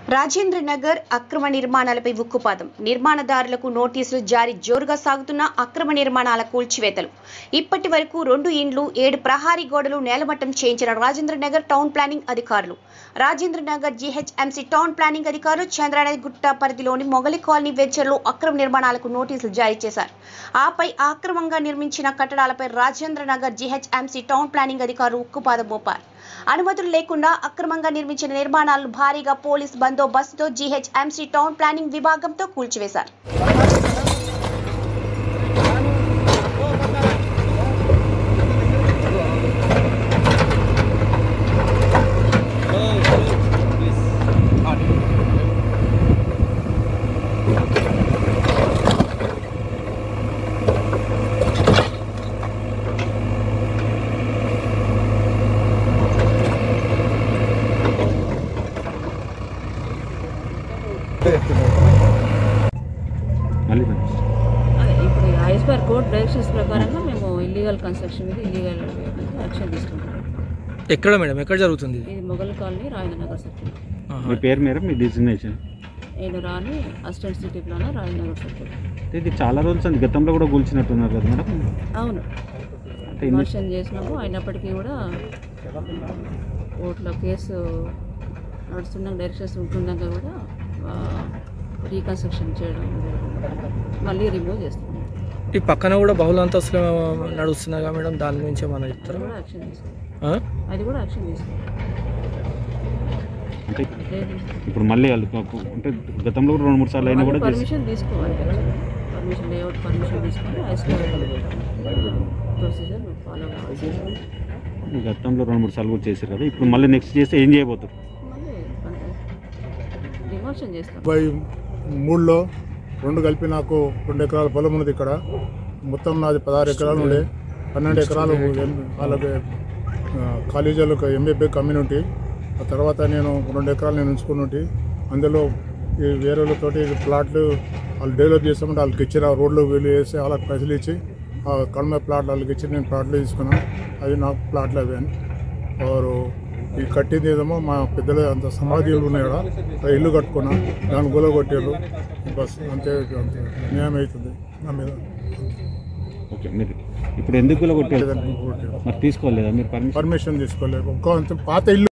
రాజేంద్ర నగర్ అక్రమ నిర్మాణాలపై ఉక్కుపాదం నిర్మాణదారులకు నోటీసులు జారీ జోరుగా సాగుతున్న అక్రమ నిర్మాణాల కూల్చివేతలు ఇప్పటి వరకు రెండు ఇండ్లు ఏడు ప్రహారీ గోడలు నేలమట్టం చేయించిన రాజేంద్ర నగర్ టౌన్ ప్లానింగ్ అధికారులు Rajendra Nagar GHMC town planning అధికారులు చంద్రానది గుట్ట పరిధిలోని మొగలి కాలనీ వెంచర్లో అక్రమ నిర్మాణాలకు నోటీసులు జారీ చేశారు ఆపై ఆక్రమంగా నిర్మించిన కట్టడాలపై Rajendra Nagar GHMC town planning అధికారులు ఉక్కుపాదం మోపారు అనుమతులు లేకుండా అక్రమంగా నిర్మించిన నిర్మాణాలను భారీగా పోలీస్ బందోబస్తుతో జీహెచ్ఎంసీ టౌన్ ప్లానింగ్ విభాగంతో కూల్చివేశారు మళ్ళీ రండి. అదే ఇప్పుడు ఐస్ బార్ కోడ్ డైరెక్షన్స్ ప్రకారంగా మేము ఇల్లీగల్ కన్స్ట్రక్షన్ మీద ఇల్లీగల్ యాక్షన్ తీసుకుంటాం ఎక్కడ మేడం ఎక్కడ జరుగుతుంది ఇది? ఇది మొగల్ కాలనీ రాజేంద్ర నగర్ సర్కిల్ ఆహా. మీ పేరు మేర మీ డిజిగ్నేషన్ నేను Rani assistant city plan Rajendra Nagar circle ఇది చాలా రోజులు అంది గతంలో కూడా కూల్చినట్టున్నారు కదా మేడం అవును అంటే ఇన్ని విమర్శన చేసినాము అయినప్పటికీ కూడా కోర్టులో కేసు నడుస్తున్నాక డైరెక్షన్స్ ఉంటున్నాక కూడా రీకన్స్ట్రక్షన్ చేయడం మళ్ళీ రిమూవ్ చేస్తున్నాం ఈ పక్కన కూడా బహుళ అంతస్తులు నడుస్తున్నాయి కదా మేడం దాని గురించి ఏమన్నా అది చెప్తారా కూడా యాక్షన్ తీసుకుంటాం ఆ? అది కూడా యాక్షన్ తీసుకుంటాం అంటే లేదు ఇప్పుడు మళ్ళీ వాళ్ళు పాపం- అంటే గతంలో కూడా రెండు మూడు సార్లు అయినా కూడా చేసి- పర్మిషన్ తీసుకోవాలి పర్మిషన్ లేఅవుట్ పర్మిషన్ తీసుకొని ఐస్లో ప్రొసీజర్ ఫాలో కావాలి గతంలో రెండు మూడు సార్లు కూడా చేశారు కదా ఇప్పుడు మళ్ళీ నెక్స్ట్ చేస్తే ఏం చేయబోతారు మళ్ళీ డిమోషన్ చేస్తాం ముప్పై మూడులో రెండు కలిపి నాకు రెండు ఎకరాల పొలం ఉన్నది ఇక్కడ మొత్తం నాది పదహారు ఎకరాలు ఉండే పన్నెండు ఎకరాలు ఎం- వాళ్ళకి ఆ, కాలేజీలకు ఎంబీబీ కమ్యూనిటీ ఆ తర్వాత నేను రెండు ఎకరాలు నేను ఉంచుకున్నట్టు అందులో ఈ వేరేలతోటి ప్లాట్లు వాళ్ళు డెవలప్ చేస్తామంటే వాళ్ళకి ఇచ్చిన రోడ్లు వీళ్ళు వేసి వాళ్ళకి పైసలు ఇచ్చి ఆ కడమ ప్లాట్లు వాళ్ళకి ఇచ్చి నేను ప్లాట్లు తీసుకున్నాను అవి నాకు ప్లాట్లు అవి అని వారు ఈ కట్టింది ఏదేమో మా పెద్దలు అంత సమాధులు ఉన్నాయి కదా ఆ ఇల్లు కట్టుకున్నా దాన్ని గొల కొట్టారు బస్ అంతే అంతే న్యాయం అవుతుంది నా మీద ఓకే మీరు ఇప్పుడు ఎందుకు కూడా కొట్టారు లేదని కొట్టారు మరి తీసుకోలేదా మీరు పర్మిషన్ పర్మిషన్ తీసుకోలేదు ఒక్క అంత పాత ఇల్లు